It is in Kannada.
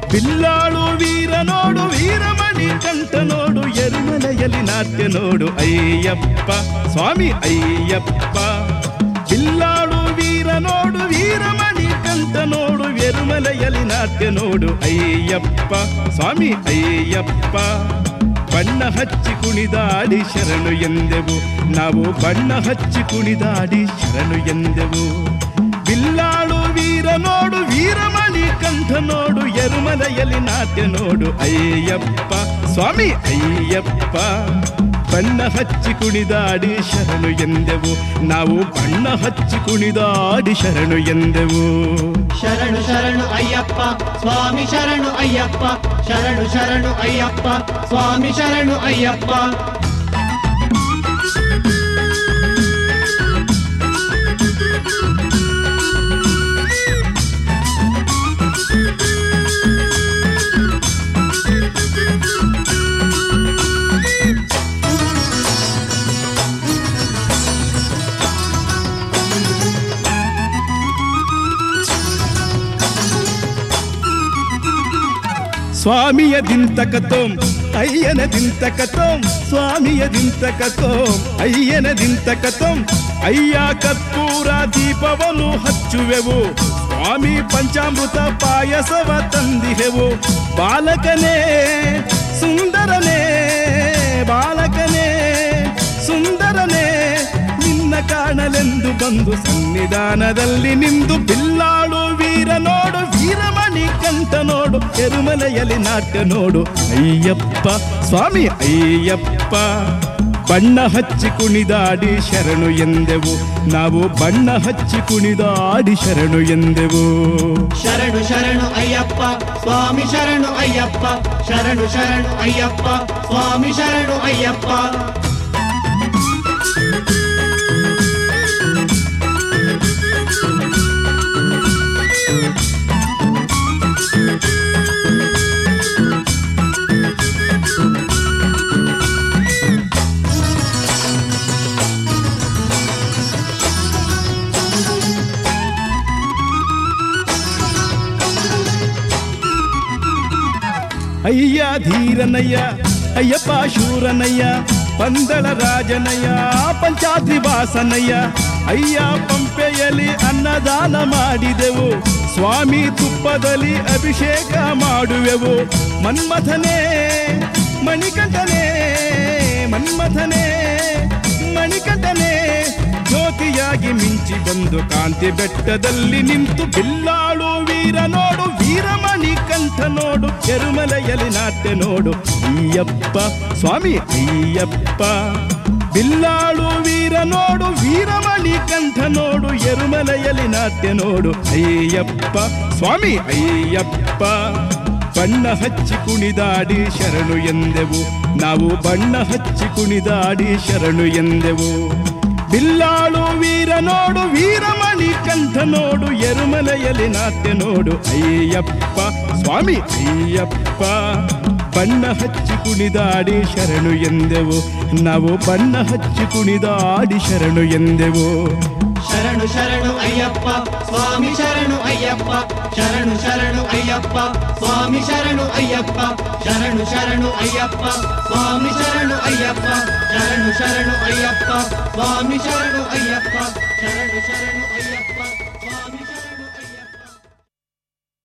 ಬಿಲ್ಲಾಳು ವೀರ ನೋಡು ವೀರಮಣಿ ಕಂಠ ನೋಡು ಎರುಮಲೆಯಲ್ಲಿ ನಾಟ್ಯ ನೋಡು ಅಯ್ಯಪ್ಪ ಸ್ವಾಮಿ ಅಯ್ಯಪ್ಪ ಬಿಲ್ಲಾಳು ವೀರ ನೋಡು ವೀರಮಣಿ ಕಂಠ ನೋಡು ಎರುಮಲೆಯಲ್ಲಿ ನಾಟ್ಯ ನೋಡು ಅಯ್ಯಪ್ಪ ಸ್ವಾಮಿ ಅಯ್ಯಪ್ಪ ಬಣ್ಣ ಹಚ್ಚಿ ಕುಣಿದಾಡಿ ಶರಣು ಎಂದೆವು ನಾವು ಬಣ್ಣ ಹಚ್ಚಿ ಕುಣಿದಾಡಿ ಶರಣು ಎಂದೆವು ಬಿಲ್ಲಾಳು ವೀರ ನೋಡು ವೀರಮಣಿ ಕಂಠ ನೋಡು ಎರುಮಲೆಯಲ್ಲಿ ನಾಟ್ಯ ನೋಡು ಅಯ್ಯಪ್ಪ ಸ್ವಾಮಿ ಅಯ್ಯಪ್ಪ ಬಣ್ಣ ಹಚ್ಚಿ ಕುಣಿದಾಡಿ ಶರಣು ಎಂದೆವು ನಾವು ಬಣ್ಣ ಹಚ್ಚಿ ಕುಣಿದಾಡಿ ಶರಣು ಎಂದೆವು ಶರಣು ಶರಣು ಅಯ್ಯಪ್ಪ ಸ್ವಾಮಿ ಶರಣು ಅಯ್ಯಪ್ಪ ಶರಣು ಶರಣು ಅಯ್ಯಪ್ಪ ಸ್ವಾಮಿ ಶರಣು ಅಯ್ಯಪ್ಪ ಸ್ವಾಮಿಯ ದಿಂತಕತೋಂ ಅಯ್ಯನ ದಿಂತಕತೋಂ ಸ್ವಾಮಿಯ ದಿಂತಕತೋಂ ಅಯ್ಯನ ದಿಂತಕತೋಂ ಅಯ್ಯ ಕರ್ಪೂರ ದೀಪವನ್ನು ಹಚ್ಚುವೆವು ಸ್ವಾಮಿ ಪಂಚಾಮೃತ ಪಾಯಸವ ತಂದಿಹೆವು ಬಾಲಕನೇ ಸುಂದರನೇ ಬಾಲಕನೇ ಸುಂದರನೇ ನಿನ್ನ ಕಾಣಲೆಂದು ಬಂದು ಸನ್ನಿಧಾನದಲ್ಲಿ ನಿಂದು ಬಿಲ್ಲಾಳು ವೀರ ನೋಡು ವೀರಮಣಿ ಕಂಠ ನೋಡು ಎರುಮಲೆಯಲ್ಲಿ ನಾಟ್ಯ ನೋಡು ಅಯ್ಯಪ್ಪ ಸ್ವಾಮಿ ಅಯ್ಯಪ್ಪ ಬಣ್ಣ ಹಚ್ಚಿ ಕುಣಿದಾಡಿ ಶರಣು ಎಂದೆವು ನಾವು ಬಣ್ಣ ಹಚ್ಚಿ ಕುಣಿದಾಡಿ ಶರಣು ಎಂದೆವು ಶರಣು ಶರಣು ಅಯ್ಯಪ್ಪ ಸ್ವಾಮಿ ಶರಣು ಅಯ್ಯಪ್ಪ ಶರಣು ಶರಣು ಅಯ್ಯಪ್ಪ ಸ್ವಾಮಿ ಶರಣು ಅಯ್ಯಪ್ಪ ಅಯ್ಯ ಧೀರನಯ್ಯ ಅಯ್ಯಪ್ಪ ಶೂರನಯ್ಯ ಪಂದಳ ರಾಜನಯ್ಯ ಪಂಚಾದ್ರಿ ವಾಸನಯ್ಯ ಅಯ್ಯ ಪಂಪೆಯಲ್ಲಿ ಅನ್ನದಾನ ಮಾಡಿದೆವು ಸ್ವಾಮಿ ತುಪ್ಪದಲ್ಲಿ ಅಭಿಷೇಕ ಮಾಡುವೆವು ಮನ್ಮಥನೇ ಮಣಿಕಂಠನೇ ಮನ್ಮಥನೇ ಮಣಿಕಂಠನೇ ಜ್ಯೋತಿಯಾಗಿ ಮಿಂಚಿ ಬಂದು ಕಾಂತಿ ಬೆಟ್ಟದಲ್ಲಿ ನಿಂತು ಬಿಲ್ಲಾಳು ವೀರ ನೋಡು ವೀರಮಣಿ ಕಂಠ ನೋಡು ಎರುಮಲೆಯಲ್ಲಿ ನಾಟ್ಯ ನೋಡು ಅಯ್ಯಪ್ಪ ಸ್ವಾಮಿ ಅಯ್ಯಪ್ಪ ಬಿಲ್ಲಾಳು ವೀರ ನೋಡು ವೀರಮಣಿ ಕಂಠ ನೋಡು ಎರುಮಲೆಯಲ್ಲಿ ನಾಟ್ಯ ನೋಡು ಅಯ್ಯಪ್ಪ ಸ್ವಾಮಿ ಅಯ್ಯಪ್ಪ ಬಣ್ಣ ಹಚ್ಚಿ ಕುಣಿದಾಡಿ ಶರಣು ಎಂದೆವು ನಾವು ಬಣ್ಣ ಹಚ್ಚಿ ಕುಣಿದಾಡಿ ಶರಣು ಎಂದೆವು ಬಿಲ್ಲಾಳು ವೀರ ನೋಡು ವೀರಮಣಿ ಕಂಠ ನೋಡು ಎರುಮಲೆಯಲ್ಲಿ ನಾಟ್ಯ ನೋಡು ಅಯ್ಯಪ್ಪ ಸ್ವಾಮಿ ಅಯ್ಯಪ್ಪ ಬಣ್ಣ ಹಚ್ಚಿ ಕುಣಿದಾಡಿ ಶರಣು ಎಂದೆವು ನಾವು ಬಣ್ಣ ಹಚ್ಚಿ ಕುಣಿದಾಡಿ ಶರಣು ಎಂದೆವು ಶರಣು ಶರಣು ಅಯ್ಯಪ್ಪ ಸ್ವಾಮಿ ಶರಣು ಅಯ್ಯಪ್ಪ ಶರಣು ಶರಣು ಅಯ್ಯಪ್ಪ ಸ್ವಾಮಿ ಶರಣು ಅಯ್ಯಪ್ಪ ಶರಣು ಶರಣು ಅಯ್ಯಪ್ಪ ಸ್ವಾಮಿ ಶರಣು ಅಯ್ಯಪ್ಪ ಶರಣು ಶರಣು ಅಯ್ಯಪ್ಪ ಸ್ವಾಮಿ ಶರಣು ಅಯ್ಯಪ್ಪ ಶರಣು ಶರಣು ಅಯ್ಯಪ್ಪ ಸ್ವಾಮಿ ಶರಣು